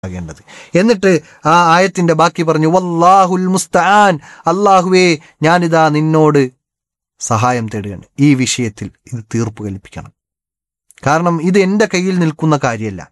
ആകേണ്ടത് എന്നിട്ട് ആ ആയത്തിന്റെ ബാക്കി പറഞ്ഞു വല്ലാഹുൽ മുസ്തആൻ അള്ളാഹുവേ ഞാനിതാ നിന്നോട് സഹായം തേടുകയാണ് ഈ വിഷയത്തിൽ ഇത് തീർപ്പ് കൽപ്പിക്കണം കാരണം ഇത് എൻ്റെ കയ്യിൽ നിൽക്കുന്ന കാര്യമല്ല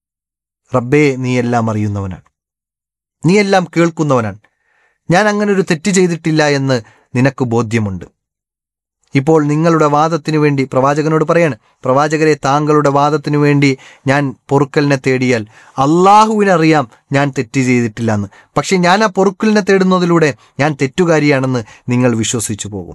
റബ്ബേ നീ എല്ലാം അറിയുന്നവനാണ് നീ എല്ലാം കേൾക്കുന്നവനാണ് ഞാൻ അങ്ങനെ ഒരു തെറ്റ് ചെയ്തിട്ടില്ല എന്ന് നിനക്ക് ബോധ്യമുണ്ട് ഇപ്പോൾ നിങ്ങളുടെ വാദത്തിനു വേണ്ടി പ്രവാചകനോട് പറയാണ് പ്രവാചകരെ താങ്കളുടെ വാദത്തിനു വേണ്ടി ഞാൻ പൊറുക്കലിനെ തേടിയാൽ അള്ളാഹുവിനറിയാം ഞാൻ തെറ്റ് ചെയ്തിട്ടില്ല എന്ന് പക്ഷെ ഞാൻ ആ പൊറുക്കലിനെ തേടുന്നതിലൂടെ ഞാൻ തെറ്റുകാരിയാണെന്ന് നിങ്ങൾ വിശ്വസിച്ചു പോകും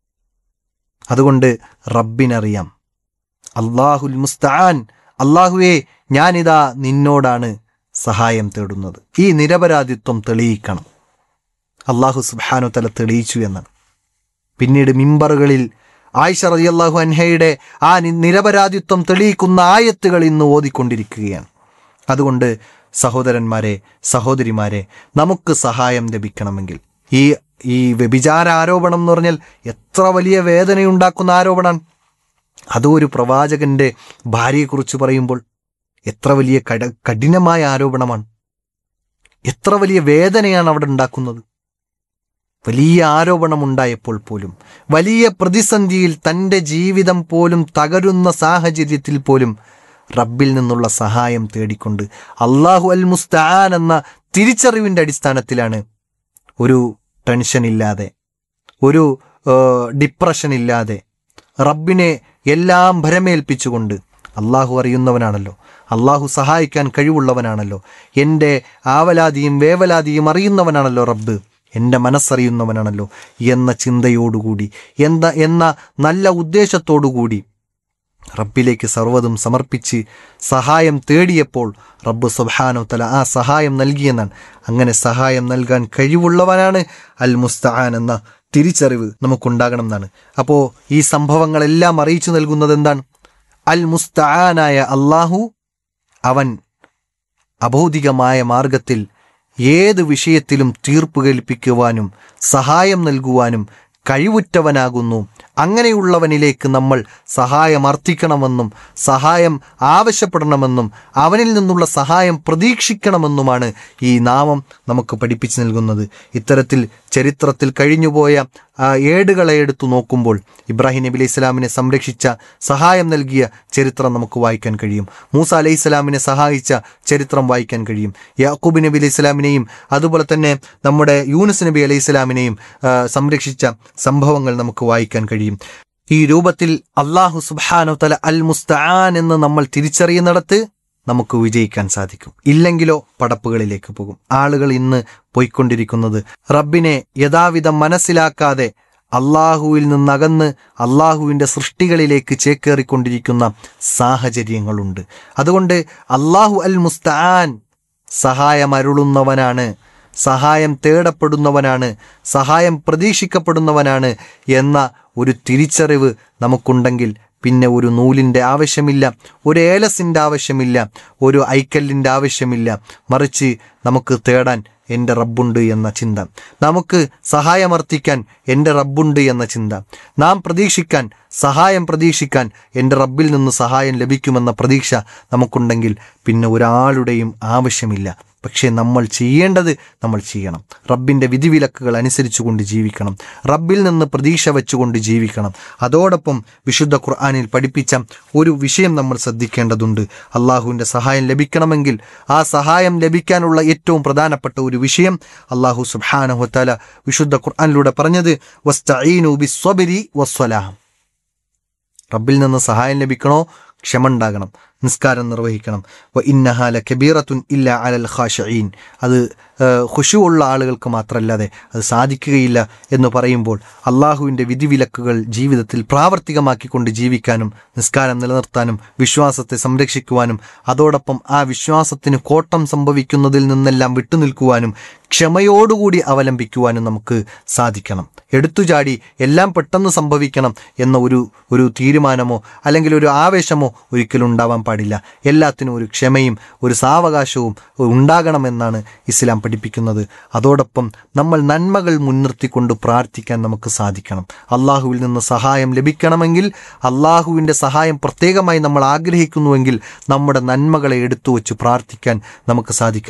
അതുകൊണ്ട് റബ്ബിനറിയാം അള്ളാഹുൽ മുസ്താൻ അള്ളാഹുവേ ഞാനിതാ നിന്നോടാണ് സഹായം തേടുന്നത് ഈ നിരപരാധിത്വം തെളിയിക്കണം അള്ളാഹു സുബാനു തല തെളിയിച്ചു എന്നാണ് പിന്നീട് മിമ്പറുകളിൽ ആയിഷ റളിയല്ലാഹു അൻഹയുടെ ആ നി- നിരപരാധിത്വം തെളിയിക്കുന്ന ആയത്തുകൾ ഇന്ന് ഓതിക്കൊണ്ടിരിക്കുകയാണ് അതുകൊണ്ട് സഹോദരന്മാരെ സഹോദരിമാരെ നമുക്ക് സഹായം ലഭിക്കണമെങ്കിൽ ഈ ഈ വ്യഭിചാര ആരോപണം എന്ന് പറഞ്ഞാൽ എത്ര വലിയ വേദനയുണ്ടാക്കുന്ന ആരോപണമാണ് അതും ഒരു പ്രവാചകന്റെ ഭാര്യയെക്കുറിച്ച് പറയുമ്പോൾ എത്ര വലിയ കട കഠിനമായ ആരോപണമാണ് എത്ര വലിയ വേദനയാണ് അവിടെ ഉണ്ടാക്കുന്നത് വലിയ ആരോപണമുണ്ടായപ്പോൾ പോലും വലിയ പ്രതിസന്ധിയിൽ തൻ്റെ ജീവിതം പോലും തകരുന്ന സാഹചര്യത്തിൽ പോലും റബ്ബിൽ നിന്നുള്ള സഹായം തേടിക്കൊണ്ട് അള്ളാഹു അൽ മുസ്താൻ എന്ന തിരിച്ചറിവിൻ്റെ അടിസ്ഥാനത്തിലാണ് ഒരു ടെൻഷൻ ഇല്ലാതെ ഒരു ഡിപ്രഷൻ ഇല്ലാതെ റബ്ബിനെ എല്ലാം ഭരമേൽപ്പിച്ചുകൊണ്ട് അള്ളാഹു അറിയുന്നവനാണല്ലോ അള്ളാഹു സഹായിക്കാൻ കഴിവുള്ളവനാണല്ലോ എൻ്റെ ആവലാതിയും വേവലാതിയും അറിയുന്നവനാണല്ലോ റബ്ബ് എൻ്റെ മനസ്സറിയുന്നവനാണല്ലോ എന്ന ചിന്തയോടുകൂടി എന്ന എന്ന നല്ല ഉദ്ദേശത്തോടുകൂടി റബ്ബിലേക്ക് സർവ്വതും സമർപ്പിച്ച് സഹായം തേടിയപ്പോൾ റബ്ബ് സുബ്ഹാനോ തല ആ സഹായം നൽകിയെന്നാണ് അങ്ങനെ സഹായം നൽകാൻ കഴിവുള്ളവനാണ് അൽ മുസ്തആൻ എന്ന തിരിച്ചറിവ് നമുക്കുണ്ടാകണം എന്നാണ് അപ്പോൾ ഈ സംഭവങ്ങളെല്ലാം അറിയിച്ചു നൽകുന്നത് എന്താണ് അൽ മുസ്തആനായ അള്ളാഹു അവൻ അഭൗതികമായ മാർഗത്തിൽ ഏത് വിഷയത്തിലും തീർപ്പ് കൽപ്പിക്കുവാനും സഹായം നൽകുവാനും കഴിവുറ്റവനാകുന്നു അങ്ങനെയുള്ളവനിലേക്ക് നമ്മൾ സഹായം അർത്ഥിക്കണമെന്നും സഹായം ആവശ്യപ്പെടണമെന്നും അവനിൽ നിന്നുള്ള സഹായം പ്രതീക്ഷിക്കണമെന്നുമാണ് ഈ നാമം നമുക്ക് പഠിപ്പിച്ചു നൽകുന്നത് ഇത്തരത്തിൽ ചരിത്രത്തിൽ കഴിഞ്ഞുപോയ ആ ഏടുകളെ എടുത്തു നോക്കുമ്പോൾ ഇബ്രാഹിം നബി അലൈഹി സ്വലാമിനെ സംരക്ഷിച്ച സഹായം നൽകിയ ചരിത്രം നമുക്ക് വായിക്കാൻ കഴിയും മൂസ അലൈഹി സ്വലാമിനെ സഹായിച്ച ചരിത്രം വായിക്കാൻ കഴിയും യാക്കൂബ് നബി അലൈഹി സ്വലാമിനെയും അതുപോലെ തന്നെ നമ്മുടെ യൂനുസ് നബി അലൈഹി സ്വലാമിനെയും ആ, സംരക്ഷിച്ച സംഭവങ്ങൾ നമുക്ക് വായിക്കാൻ കഴിയും ഈ രൂപത്തിൽ അള്ളാഹു സുബാനു തല അൽ മുസ്തആൻ എന്ന് നമ്മൾ തിരിച്ചറിയുന്നിടത്ത് നമുക്ക് വിജയിക്കാൻ സാധിക്കും ഇല്ലെങ്കിലോ പടപ്പുകളിലേക്ക് പോകും ആളുകൾ ഇന്ന് പോയിക്കൊണ്ടിരിക്കുന്നത് റബ്ബിനെ യഥാവിധം മനസ്സിലാക്കാതെ അള്ളാഹുവിൽ നിന്നകന്ന് അള്ളാഹുവിൻ്റെ സൃഷ്ടികളിലേക്ക് ചേക്കേറിക്കൊണ്ടിരിക്കുന്ന സാഹചര്യങ്ങളുണ്ട് അതുകൊണ്ട് അള്ളാഹു അൽ മുസ്തആൻ സഹായം അരുളുന്നവനാണ് സഹായം തേടപ്പെടുന്നവനാണ് സഹായം പ്രതീക്ഷിക്കപ്പെടുന്നവനാണ് എന്ന ഒരു തിരിച്ചറിവ് നമുക്കുണ്ടെങ്കിൽ പിന്നെ ഒരു നൂലിൻ്റെ ആവശ്യമില്ല ഒരു ഏലസിൻ്റെ ആവശ്യമില്ല ഒരു ഐക്കല്ലിൻ്റെ ആവശ്യമില്ല മറിച്ച് നമുക്ക് തേടാൻ എൻ്റെ റബ്ബുണ്ട് എന്ന ചിന്ത നമുക്ക് സഹായമർത്ഥിക്കാൻ എൻ്റെ റബ്ബുണ്ട് എന്ന ചിന്ത നാം പ്രതീക്ഷിക്കാൻ സഹായം പ്രതീക്ഷിക്കാൻ എൻ്റെ റബ്ബിൽ നിന്ന് സഹായം ലഭിക്കുമെന്ന പ്രതീക്ഷ നമുക്കുണ്ടെങ്കിൽ പിന്നെ ഒരാളുടെയും ആവശ്യമില്ല പക്ഷേ നമ്മൾ ചെയ്യേണ്ടത് നമ്മൾ ചെയ്യണം റബ്ബിൻ്റെ വിധിവിലക്കുകൾ അനുസരിച്ചുകൊണ്ട് ജീവിക്കണം റബ്ബിൽ നിന്ന് പ്രതീക്ഷ വെച്ചുകൊണ്ട് ജീവിക്കണം അതോടൊപ്പം വിശുദ്ധ ഖുർആാനിൽ പഠിപ്പിച്ച ഒരു വിഷയം നമ്മൾ ശ്രദ്ധിക്കേണ്ടതുണ്ട് അള്ളാഹുവിൻ്റെ സഹായം ലഭിക്കണമെങ്കിൽ ആ സഹായം ലഭിക്കാനുള്ള ഏറ്റവും പ്രധാനപ്പെട്ട ഒരു വിഷയം അള്ളാഹു സുബാനഹുത്താല വിശുദ്ധ ഖുർആാനിലൂടെ പറഞ്ഞത് വസ്തഈനു ബിസ്വബരി വസ്വലാം റബ്ബിൽ നിന്ന് സഹായം ലഭിക്കണോ ക്ഷമ ഉണ്ടാകണം നിസ്കാരം നിർവഹിക്കണം വ ഇന്നഹാല കബീറത്തുൻ ഇല്ല അലൽ ഖാഷഈൻ അത് ഖുശു ഉള്ള ആളുകൾക്ക് മാത്രമല്ലാതെ അത് സാധിക്കുകയില്ല എന്ന് പറയുമ്പോൾ അള്ളാഹുവിൻ്റെ വിധിവിലക്കുകൾ ജീവിതത്തിൽ പ്രാവർത്തികമാക്കിക്കൊണ്ട് ജീവിക്കാനും നിസ്കാരം നിലനിർത്താനും വിശ്വാസത്തെ സംരക്ഷിക്കുവാനും അതോടൊപ്പം ആ വിശ്വാസത്തിന് കോട്ടം സംഭവിക്കുന്നതിൽ നിന്നെല്ലാം വിട്ടുനിൽക്കുവാനും ക്ഷമയോടുകൂടി അവലംബിക്കുവാനും നമുക്ക് സാധിക്കണം എടുത്തുചാടി എല്ലാം പെട്ടെന്ന് സംഭവിക്കണം എന്ന ഒരു ഒരു തീരുമാനമോ അല്ലെങ്കിൽ ഒരു ആവേശമോ ഒരിക്കലും ഉണ്ടാവാൻ പാടില്ല എല്ലാത്തിനും ഒരു ക്ഷമയും ഒരു സാവകാശവും ഉണ്ടാകണമെന്നാണ് ഇസ്ലാം പഠിപ്പിക്കുന്നത് അതോടൊപ്പം നമ്മൾ നന്മകൾ മുൻനിർത്തിക്കൊണ്ട് പ്രാർത്ഥിക്കാൻ നമുക്ക് സാധിക്കണം അള്ളാഹുവിൽ നിന്ന് സഹായം ലഭിക്കണമെങ്കിൽ അള്ളാഹുവിൻ്റെ സഹായം പ്രത്യേകമായി നമ്മൾ ആഗ്രഹിക്കുന്നുവെങ്കിൽ നമ്മുടെ നന്മകളെ എടുത്തു വച്ച് പ്രാർത്ഥിക്കാൻ നമുക്ക് സാധിക്കണം